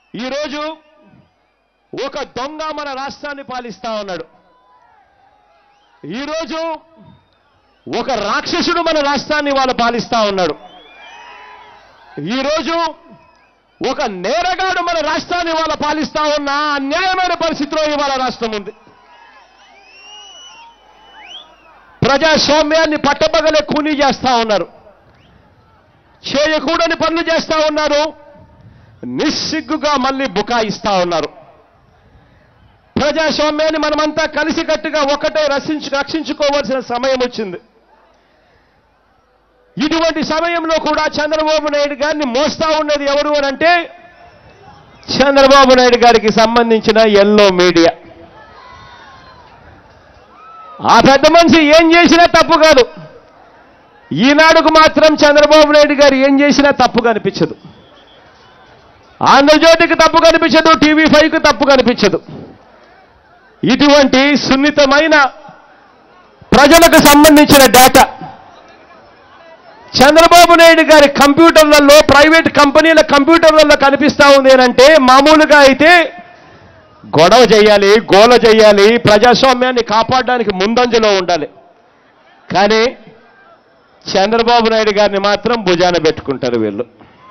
ఈరోజు ఒక దొంగ మన రాష్ట్రాన్ని పాలిస్తా ఉన్నాడు ఈరోజు ఒక రాక్షసుడు మన రాష్ట్రాన్ని వాళ్ళు పాలిస్తా ఉన్నాడు ఈరోజు ఒక నేరగాడు మన రాష్ట్రాన్ని వాళ్ళ పాలిస్తా ఉన్న అన్యాయమైన పరిస్థితిలో ఇవాళ రాష్ట్రం ఉంది ప్రజాస్వామ్యాన్ని పట్టబగలే కూనీ చేస్తా ఉన్నారు చేయకూడని పనులు చేస్తా ఉన్నారు నిస్సిగ్గుగా మళ్ళీ బుకాయిస్తా ఉన్నారు ప్రజాస్వామ్యాన్ని మనమంతా కలిసికట్టుగా ఒకటే రక్షించు రక్షించుకోవాల్సిన సమయం వచ్చింది ఇటువంటి సమయంలో కూడా చంద్రబాబు నాయుడు గారిని మోస్తా ఉన్నది ఎవరు అని అంటే చంద్రబాబు నాయుడు గారికి సంబంధించిన ఎల్లో మీడియా ఆ పెద్ద మనిషి ఏం చేసినా తప్పు కాదు ఈనాడుకు మాత్రం చంద్రబాబు నాయుడు గారు ఏం చేసినా తప్పు కనిపించదు ఆంధ్రజ్యోతికి తప్పు కనిపించదు టీవీ ఫైవ్కి తప్పు కనిపించదు ఇటువంటి సున్నితమైన ప్రజలకు సంబంధించిన డేటా చంద్రబాబు నాయుడు గారి కంప్యూటర్లలో ప్రైవేట్ కంపెనీల కంప్యూటర్లలో కనిపిస్తా ఉంది అంటే మామూలుగా అయితే గొడవ చేయాలి గోల చేయాలి ప్రజాస్వామ్యాన్ని కాపాడడానికి ముందంజలో ఉండాలి కానీ చంద్రబాబు నాయుడు గారిని మాత్రం భుజాన పెట్టుకుంటారు వీళ్ళు